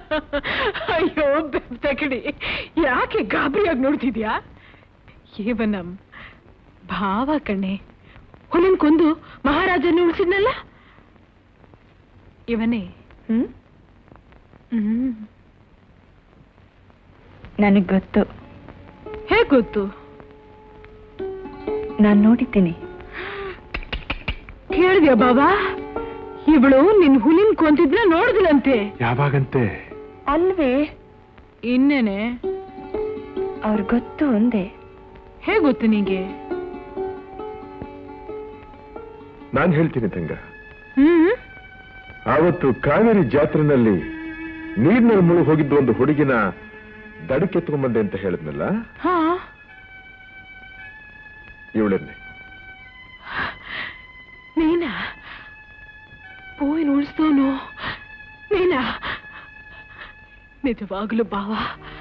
ಅಯ್ಯೋ ಬೆತ್ತಕಡಿ ಯಾಕೆ ಗಾಬರಿಯಾಗಿ ನೋಡ್ತಿದ್ಯಾ ಏವನಂ ಭಾವ ಕಣೆ ಹುಲಿನ್ ಕೊಂದು ಮಹಾರಾಜನ ಉಳಿಸಿದ್ನಲ್ಲ ಇವನೇ ಹ್ಮ್ ಹ್ಮ್ ನನಗ್ ಗೊತ್ತು ಹೇಗ್ ಗೊತ್ತು ನಾನ್ ನೋಡಿದ್ದೀನಿ ಕೇಳಿದ್ಯಾ ಬಾಬಾ ಇವಳು ನಿನ್ ಹುಲಿನ್ ಕೊಂತಿದ್ನ ನೋಡಿದ್ಲಂತೆ ಯಾವಾಗಂತೆ ಅಲ್ವೇ ಇನ್ನೇನೆ ಅವ್ರ ಗೊತ್ತು ಒಂದೇ ಹೇಗ್ ಗೊತ್ತು ನಿಂಗೆ ನಾನ್ ಹೇಳ್ತೀನಿ ತಂಗ ಹ್ಮ್ ಆವತ್ತು ಕಾವೇರಿ ಜಾತ್ರೆನಲ್ಲಿ ನೀರಿನಲ್ಲಿ ಮುಳುಗಿ ಹೋಗಿದ್ದ ಒಂದು ಹುಡುಗಿನ ದಡಕ್ಕೆತ್ಕೊಂಡ್ಬಂದೆ ಅಂತ ಹೇಳಿದ್ನಲ್ಲ ಹಾ ಇವಳನ್ನೇ ನೀನಾ ಪೋಯಿನ ಉಳಿಸ್ತೋನು ನೀನಾ ನಿಜವಾಗ್ಲು ಬಾವ